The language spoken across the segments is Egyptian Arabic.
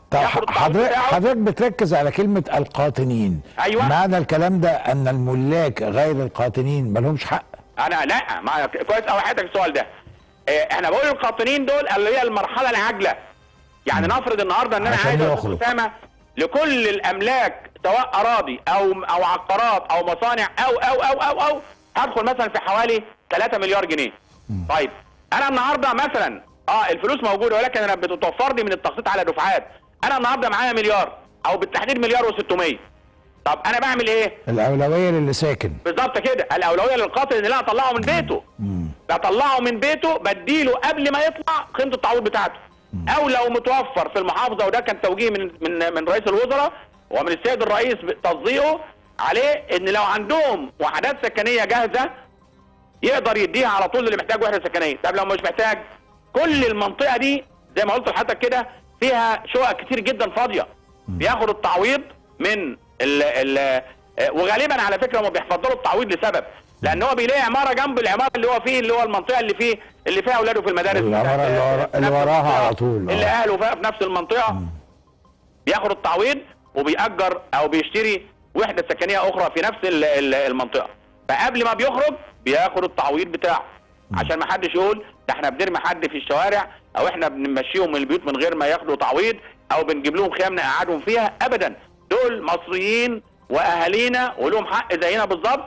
طب ياخد التعويض حضرتك بتاعه. حضرتك بتركز على كلمه القاطنين أيوة. معنى الكلام ده ان الملاك غير القاطنين ما لهمش حق انا لا ما كويس قوي حضرتك السؤال ده إيه، احنا بقول القاطنين دول اللي هي المرحله العاجله يعني نفرض النهارده ان انا عشان عايز يا يخرج. أستاذ اسامه لكل الاملاك سواء اراضي او او عقارات او مصانع او او او او او هدخل مثلا في حوالي 3 مليار جنيه طيب انا النهارده مثلا اه الفلوس موجوده ولكن انا بتتوفر لي من التخطيط على دفعات انا النهارده معايا مليار او بالتحديد مليار و600 طب انا بعمل ايه الاولويه للي ساكن بالظبط كده الاولويه للقاتل ان انا اطلعه من بيته بطلعه من بيته بديله قبل ما يطلع قيمه التعويض بتاعته او لو متوفر في المحافظه وده كان توجيه من من من رئيس الوزراء ومن السيد الرئيس تصديقه عليه ان لو عندهم وحدات سكنيه جاهزه يقدر يديها على طول اللي محتاج وحده سكنيه طب لو مش محتاج كل المنطقه دي زي ما قلت لحضرتك كده فيها شقق كتير جدا فاضيه بياخد التعويض من ال ال وغالبا على فكره هم بيحفظوا التعويض لسبب لان هو بيلاقي عماره جنب العماره اللي هو فيه اللي هو المنطقه اللي فيه اللي فيها اولاده في المدارس العمارة اللي ورا- في اللي نفس وراها المنطقة، على طول، اللي آه. اهله فيها في نفس المنطقه بياخد التعويض وبيأجر او بيشتري وحده سكنيه اخرى في نفس ال- ال- المنطقه فقبل ما بيخرج بياخد التعويض بتاعه عشان ما حدش يقول ده احنا بنرمي حد في الشوارع او احنا بنمشيهم من البيوت من غير ما ياخدوا تعويض او بنجيب لهم خيام نقعدهم فيها ابدا دول مصريين واهالينا ولهم حق زينا بالظبط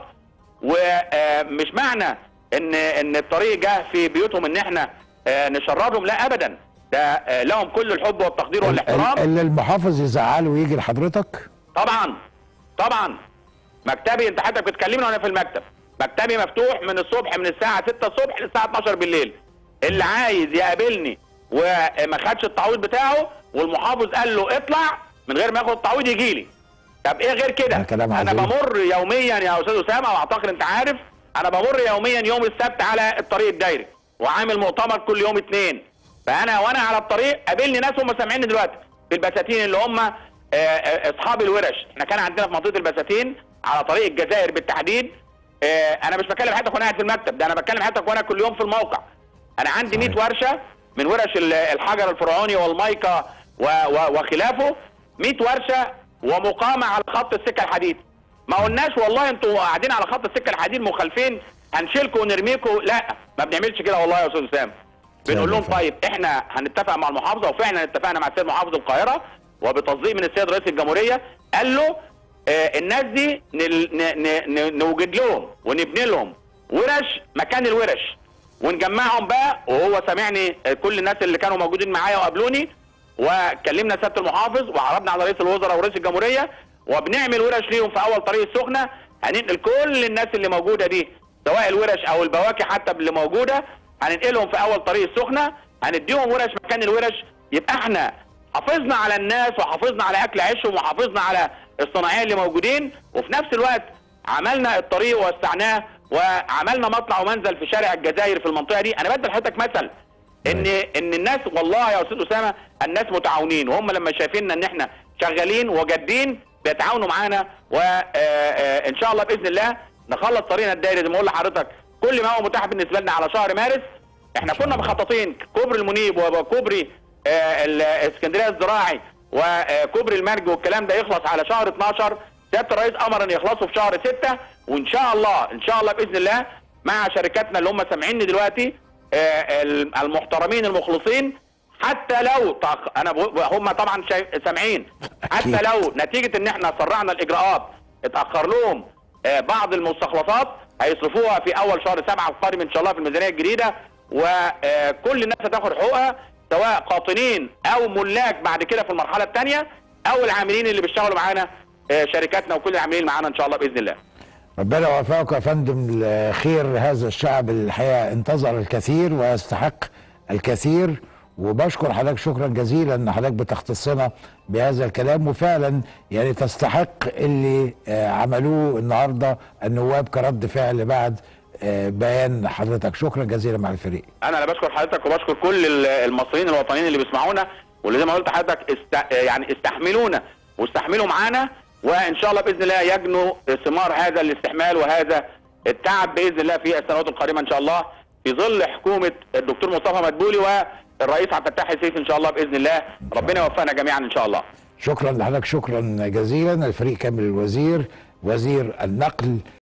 ومش معنى ان ان الطريق جه في بيوتهم ان احنا آه، نشردهم لا ابدا ده آه، لهم كل الحب والتقدير والاحترام اللي المحافظ يزعله ويجي لحضرتك طبعا طبعا مكتبي انت حضرتك بتكلمني وانا في المكتب مكتبي مفتوح من الصبح من الساعه 6 الصبح للساعه 12 بالليل اللي عايز يقابلني وما خدش التعويض بتاعه والمحافظ قال له اطلع من غير ما ياخد التعويض يجي لي طب ايه غير كده ده كلام انا عظيم. بمر يوميا يا استاذ اسامه واعتقد انت عارف انا بمر يوميا يوم السبت على الطريق الدايري وعامل مؤتمر كل يوم اثنين فانا وانا على الطريق قابلني ناس هم سامعيني دلوقتي في البساتين اللي هم آه، آه، اصحاب الورش احنا كان عندنا في منطقه البساتين على طريق الجزائر بالتحديد آه، انا مش بكلم حضرتك وانا قاعد في المكتب ده انا بكلم حضرتك وانا كل يوم في الموقع انا عندي 100 صحيح. ورشه من ورش ال- الحجر الفرعوني والمايكا و- و- وخلافه 100 ورشه ومقامه على خط السكه الحديد ما قلناش والله انتوا قاعدين على خط السكه الحديد مخالفين هنشيلكم ونرميكم لا ما بنعملش كده والله يا استاذ اسامه بنقول لهم فعلا. طيب احنا هنتفق مع المحافظه وفعلا اتفقنا مع السيد محافظ القاهره وبتصديق من السيد رئيس الجمهوريه قال له آه الناس دي نل- ن- ن- ن- نوجد لهم ونبني لهم ورش مكان الورش ونجمعهم بقى وهو سامعني آه، كل الناس اللي كانوا موجودين معايا وقابلوني وكلمنا سياده المحافظ وعرضنا على رئيس الوزراء ورئيس الجمهوريه وبنعمل ورش ليهم في اول طريق السخنه هننقل كل الناس اللي موجوده دي سواء الورش او البواكي حتى اللي موجوده هننقلهم في اول طريق السخنه هنديهم ورش مكان الورش يبقى احنا حافظنا على الناس وحافظنا على اكل عيشهم وحافظنا على الصناعيه اللي موجودين وفي نفس الوقت عملنا الطريق ووسعناه وعملنا مطلع ومنزل في شارع الجزائر في المنطقه دي انا بدي لحضرتك مثل ان ان الناس والله يا استاذ اسامه الناس متعاونين وهم لما شايفيننا ان احنا شغالين وجادين بيتعاونوا معانا وان شاء الله باذن الله نخلص طريقنا الدائري زي ما اقول لحضرتك كل ما هو متاح بالنسبه لنا على شهر مارس احنا كنا مخططين كوبري المنيب وكوبري آه، الاسكندريه الزراعي وكوبري المرج والكلام ده يخلص على شهر 12 سياده الرئيس امر ان يخلصوا في شهر 6 وان شاء الله ان شاء الله باذن الله مع شركاتنا اللي هم سامعيني دلوقتي آه، المحترمين المخلصين حتى لو تأخ... انا بقول- هم طبعا شايف... سامعين حتى أكيد. لو نتيجه ان احنا سرعنا الاجراءات اتاخر لهم آه، بعض المستخلصات هيصرفوها في اول شهر سبعة القادم ان شاء الله في الميزانيه الجديده وكل الناس هتاخد حقوقها سواء قاطنين او ملاك بعد كده في المرحله الثانيه او العاملين اللي بيشتغلوا معانا آه، شركاتنا وكل العاملين معانا ان شاء الله باذن الله ربنا يوفقك يا فندم لخير هذا الشعب الحقيقه انتظر الكثير ويستحق الكثير وبشكر حضرتك شكرا جزيلا ان حضرتك بتختصنا بهذا الكلام وفعلا يعني تستحق اللي آه، عملوه النهارده النواب كرد فعل بعد آه، بيان حضرتك شكرا جزيلا مع الفريق انا انا بشكر حضرتك وبشكر كل ال- المصريين الوطنيين اللي بيسمعونا واللي زي ما قلت لحضرتك است... يعني استحملونا واستحملوا معانا وان شاء الله باذن الله يجنوا ثمار هذا الاستحمال وهذا التعب باذن الله في السنوات القادمه ان شاء الله في ظل حكومه الدكتور مصطفى مدبولي الرئيس عبد الفتاح السيسي ان شاء الله باذن الله ربنا يوفقنا جميعا ان شاء الله شكرا لحضرتك شكرا جزيلا الفريق كامل الوزير وزير النقل